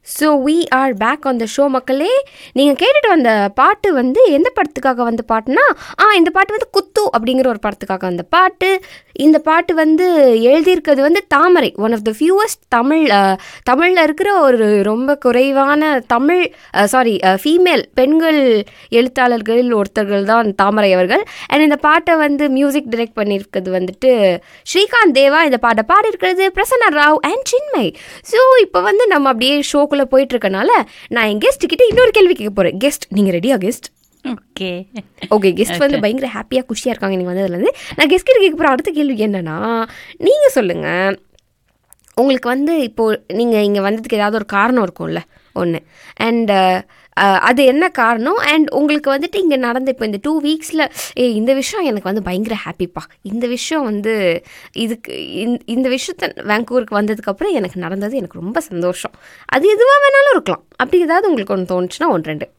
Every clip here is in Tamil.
So we are back on the show மக்களே நீங்கள் கேட்டுட்டு வந்த பாட்டு வந்து எந்த படத்துக்காக வந்த பாட்டுனா ஆ இந்த பாட்டு வந்து குத்து அப்படிங்கிற ஒரு படத்துக்காக வந்த பாட்டு இந்த பாட்டு வந்து எழுதியிருக்கிறது வந்து Thamarai one of the finest Tamil தமிழில் இருக்கிற ஒரு ரொம்ப குறைவான தமிழ் சாரி ஃபீமேல் பெண்கள் எழுத்தாளர்களில் ஒருத்தர்கள் தான் தாமரை அவர்கள் அண்ட் இந்த பாட்டை வந்து மியூசிக் டைரக்ட் பண்ணியிருக்கிறது வந்துட்டு ஸ்ரீகாந்த் தேவா இந்த பாட்டை பாடியிருக்கிறது பிரசன்னா ராவ் அண்ட் சின்மை ஸோ இப்போ வந்து நம்ம அப்படியே ஷோக்குள்ளே போயிட்டு இருக்கனால நான் என் கெஸ்ட் கிட்ட இன்னொரு கேள்வி கேட்க போகிறேன் கெஸ்ட் நீங்கள் ரெடியா கெஸ்ட் ஓகே ஓகே கெஸ்ட் வந்து பயங்கர ஹாப்பியாக குஷியாக இருக்காங்க நீங்கள் வந்ததுலேருந்து நான் கெஸ்ட் கிட்ட கேட்க போகிற அடுத்த கேள்வி என்னன்னா நீங்கள் சொல்லுங்கள் உங்களுக்கு வந்து இப்போது நீங்கள் இங்கே வந்ததுக்கு ஏதாவது ஒரு காரணம் இருக்கும்ல ஒன்று அண்ட் அது என்ன காரணம் அண்ட் உங்களுக்கு வந்துட்டு இங்கே நடந்த இப்போ இந்த டூ வீக்ஸில் ஏ இந்த விஷயம் எனக்கு வந்து பயங்கர ஹாப்பிப்பா இந்த விஷயம் வந்து இதுக்கு இந்த- இந்த விஷயத்த வேங்கூருக்கு வந்ததுக்கப்புறம் எனக்கு நடந்தது எனக்கு ரொம்ப சந்தோஷம் அது எதுவாக வேணாலும் இருக்கலாம் அப்படி ஏதாவது உங்களுக்கு ஒன்று தோணுச்சுன்னா ஒன்று ரெண்டு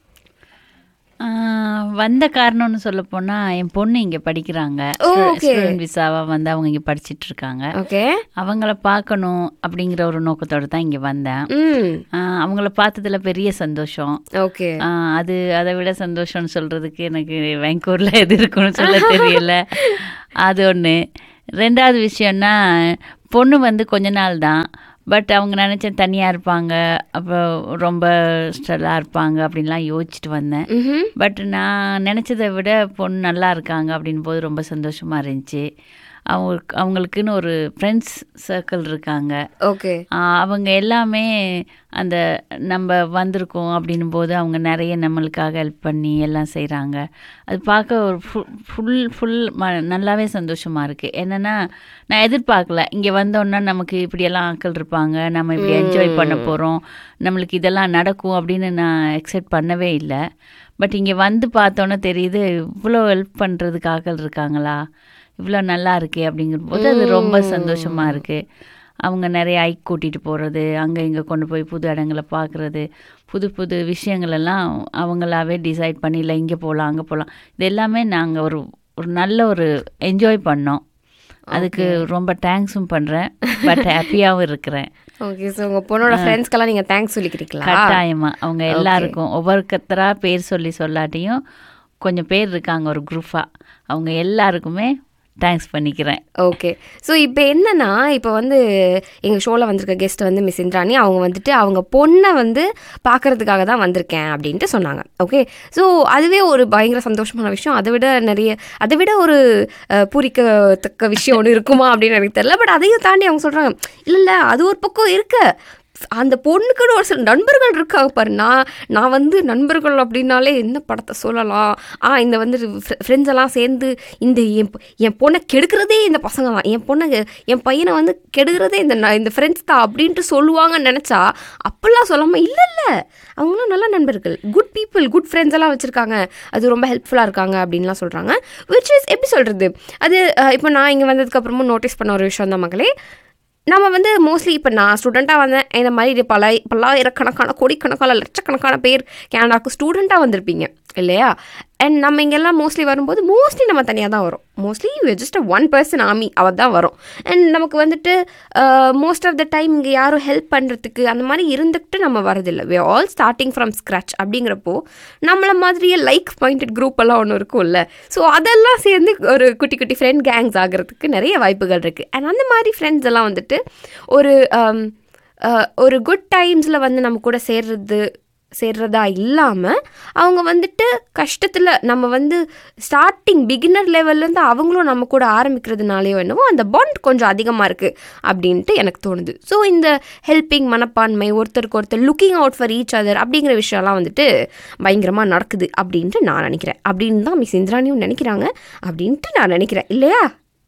வந்த காரணம்னு சொல்ல போனா என் பொண்ணு இங்க படிக்கிறாங்க ஓ, okay. ஸ்டூடெண்ட் விசாவா வந்து அவங்க இங்க படிச்சிட்டு இருக்காங்க ஓகே அவங்கள பார்க்கணும் அப்படிங்கிற ஒரு நோக்கத்தோட தான் இங்க வந்தேன் ம் ஆஹ் அவங்கள பார்த்ததுல பெரிய சந்தோஷம் ஓகே ஆஹ் அது அதை விட சந்தோஷம்னு சொல்றதுக்கு எனக்கு வெங்கூர்ல எது இருக்குன்னு சொல்ல தெரியல அது ஒன்று ரெண்டாவது விஷயம்னா பொண்ணு வந்து கொஞ்ச நாள் தான் பட் அவங்க நினச்சேன் தனியாக இருப்பாங்க அப்போ ரொம்ப ஸ்ட்ரெல்லாக இருப்பாங்க அப்படின்லாம் யோசிச்சுட்டு வந்தேன் ம் பட் நான் நினச்சதை விட பொண்ணு நல்லா இருக்காங்க அப்படின் போது ரொம்ப சந்தோஷமாக இருந்துச்சு அவங்களுக்கு அவங்களுக்குன்னு ஒரு ஃப்ரெண்ட்ஸ் சர்க்கிள் இருக்காங்க ஓகே ஆஹ் அவங்க எல்லாமே அந்த நம்ம வந்திருக்கோம் அப்படின்னும் போது அவங்க நிறைய நம்மளுக்காக ஹெல்ப் பண்ணி எல்லாம் செய்கிறாங்க அது பார்க்க ஒரு ஃபுல் ஃபுல் ஃபுல் ம நல்லாவே சந்தோஷமாக இருக்குது என்னென்னா நான் எதிர்பார்க்கல இங்கே வந்தோன்னா நமக்கு இப்படியெல்லாம் ஆட்கள் இருப்பாங்க நம்ம இப்படி என்ஜாய் பண்ண போகிறோம் நம்மளுக்கு இதெல்லாம் நடக்கும் அப்படின்னு நான் எக்ஸெப்ட் பண்ணவே இல்லை பட் இங்கே வந்து பார்த்தோன்னே தெரியுது இவ்வளோ ஹெல்ப் பண்ணுறதுக்கு ஆட்கள் இருக்காங்களா இவ்வளோ நல்லா இருக்கே அப்படிங்கிற போது அது ரொம்ப சந்தோஷமாக இருக்குது அவங்க நிறைய ஐக் கூட்டிகிட்டு போகிறது அங்கே இங்கே கொண்டு போய் புது இடங்களை பார்க்குறது புது புது விஷயங்கள் எல்லாம் அவங்களாவே டிசைட் பண்ணி இல்லை இங்கே போகலாம் அங்கே போகலாம் இது எல்லாமே நாங்கள் ஒரு ஒரு நல்ல ஒரு என்ஜாய் பண்ணோம் அதுக்கு ரொம்ப தேங்க்ஸும் பண்ணுறேன் பட் ஹாப்பியாகவும் இருக்கிறேன் ஓகே ஸோ உங்கள் பொண்ணோட ஃப்ரெண்ட்ஸ்க்கெல்லாம் நீங்கள் தேங்க்ஸ் சொல்லிக்கிறீங்களா கட்டாயமா அவங்க எல்லாருக்கும் ஒவ்வொருத்தரா பேர் சொல்லி சொல்லாட்டியும் கொஞ்சம் பேர் இருக்காங்க ஒரு குரூப்பாக அவங்க எல்லாருக்குமே தேங்க்ஸ் பண்ணிக்கிறேன் ஓகே ஸோ இப்போ என்னன்னா இப்போ வந்து எங்கள் ஷோவில் வந்திருக்க கெஸ்ட் வந்து மிஸ் இந்திராணி அவங்க வந்துட்டு அவங்க பொண்ணை வந்து பார்க்கறதுக்காக தான் வந்திருக்கேன் அப்படின்ட்டு சொன்னாங்க ஓகே ஸோ அதுவே ஒரு பயங்கர சந்தோஷமான விஷயம் அதை விட நிறைய அதை விட ஒரு அஹ், பூரிக்கத்தக்க விஷயம் ஒன்று இருக்குமா அப்படின்னு எனக்கு தெரியல பட் அதையும் தாண்டி அவங்க சொல்கிறாங்க இல்லை இல்லை அது ஒரு பக்கம் இருக்கு அந்த பொண்ணுக்குன்னு ஒரு சில நண்பர்கள் இருக்காங்க பாரு நான் நான் வந்து நண்பர்கள் அப்படின்னாலே என்ன படத்தை சொல்லலாம் ஆ இந்த வந்து ஃப்ரெண்ட்ஸ் எல்லாம் சேர்ந்து இந்த என் பொ- என் பொண்ணை கெடுக்கிறதே இந்த பசங்க தான் என் பொண்ணை என் பையனை வந்து கெடுக்கிறதே இந்த ந- இந்த ஃப்ரெண்ட்ஸ் தான் அப்படின்ட்டு சொல்லுவாங்கன்னு நினச்சா அப்படிலாம் சொல்லாமல் இல்லை இல்லை அவங்களாம் நல்ல நண்பர்கள் குட் பீப்புள் குட் ஃப்ரெண்ட்ஸ் எல்லாம் வச்சுருக்காங்க அது ரொம்ப ஹெல்ப்ஃபுல்லாக இருக்காங்க அப்படின்லாம் சொல்கிறாங்க விச் இஸ் எப்படி சொல்கிறது அது அஹ், இப்போ நான் இங்கே வந்ததுக்கப்புறமும் நோட்டீஸ் பண்ண ஒரு விஷயம் தான் மக்களே நம்ம வந்து மோஸ்ட்லி இப்போ நான் ஸ்டூடெண்ட்டாக வந்தேன் இந்த மாதிரி இது பல பல்லாயிரக்கணக்கான கோடிக்கணக்கான லட்சக்கணக்கான பேர் கனடாவுக்கு ஸ்டூடெண்ட்டாக வந்திருப்பீங்க இல்லையா அண்ட் நம்ம இங்கெல்லாம் மோஸ்ட்லி வரும்போது மோஸ்ட்லி நம்ம தனியாக தான் வரும் மோஸ்ட்லி ஜஸ்ட் ஒன் பர்சன் ஆமி அவள் தான் வரும் அண்ட் நமக்கு வந்துட்டு மோஸ்ட் ஆஃப் த டைம் இங்கே யாரும் ஹெல்ப் பண்ணுறதுக்கு அந்த மாதிரி இருந்துக்கிட்டு நம்ம வரதில்லை we all starting from scratch அப்படிங்கிறப்போ நம்மள மாதிரியே லைக் பாயிண்டட் குரூப் எல்லாம் ஒன்று இருக்கும்ல ஸோ அதெல்லாம் சேர்ந்து ஒரு குட்டி குட்டி ஃப்ரெண்ட் கேங்ஸ் ஆகிறதுக்கு நிறைய வாய்ப்புகள் இருக்குது அண்ட் அந்த மாதிரி ஃப்ரெண்ட்ஸ் எல்லாம் வந்துட்டு ஒரு um, uh, ஒரு குட் டைம்ஸில் வந்து நம்ம கூட சேர்றது சேர்றதா இல்லாமல் அவங்க வந்துட்டு கஷ்டத்தில் நம்ம வந்து ஸ்டார்டிங் பிகினர் லெவல்லேருந்து அவங்களும் நம்ம கூட ஆரம்பிக்கிறதுனாலையோ என்னவோ அந்த பாண்ட் கொஞ்சம் அதிகமாக இருக்குது அப்படின்ட்டு எனக்கு தோணுது ஸோ இந்த ஹெல்பிங் மனப்பான்மை ஒருத்தருக்கு ஒருத்தர் looking out for each other அப்படிங்கிற விஷயம்லாம் வந்துட்டு பயங்கரமாக நடக்குது அப்படின்ட்டு நான் நினைக்கிறேன் அப்படின்னு தான் மிஸ் இந்திராணியும் நினைக்கிறாங்க அப்படின்ட்டு நான் நினைக்கிறேன் இல்லையா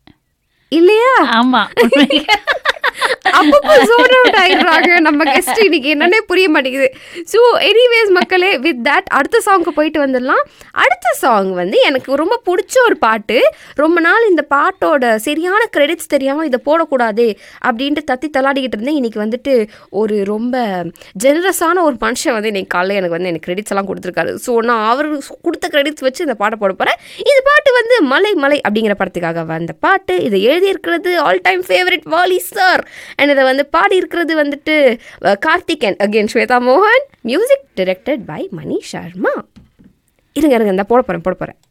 இல்லையா ஆமா அப்பப்போ zone out ஆயிடுறாங்க நம்ம கெஸ்ட் இன்னைக்கு என்னன்னே புரிய மாட்டேங்குது ஸோ எனிவேஸ் மக்களே வித் தட் அடுத்த சாங்க்கு போயிட்டு வந்துடலாம் அடுத்த சாங் வந்து எனக்கு ரொம்ப பிடிச்ச ஒரு பாட்டு ரொம்ப நாள் இந்த பாட்டோட சரியான கிரெடிட்ஸ் தெரியாமல் இதை போடக்கூடாதே அப்படின்ட்டு தத்தி தள்ளாடிக்கிட்டு இருந்தேன் இன்னைக்கு வந்துட்டு ஒரு ரொம்ப ஜெனரஸான ஒரு மனுஷன் வந்து இன்னைக்கு காலையில் எனக்கு வந்து எனக்கு கிரெடிட்ஸ் எல்லாம் கொடுத்துருக்காரு ஸோ நான் அவர் கொடுத்த கிரெடிட்ஸ் வச்சு இந்த பாட்டை போட போகிறேன் இது பாட்டு வந்து மலை மலை அப்படிங்கிற படத்துக்காக வந்த பாட்டு இதை எழுதியிருக்கிறது all time favourite Vaali sir and இதை வந்து பாடி இருக்கிறது வந்துட்டு அஹ், கார்த்திகேயன் அகேன் ஸ்வேதா மோகன் music directed by Mani Sharma இருங்க இருங்க இந்த போட போகிறேன் போட போகிறேன்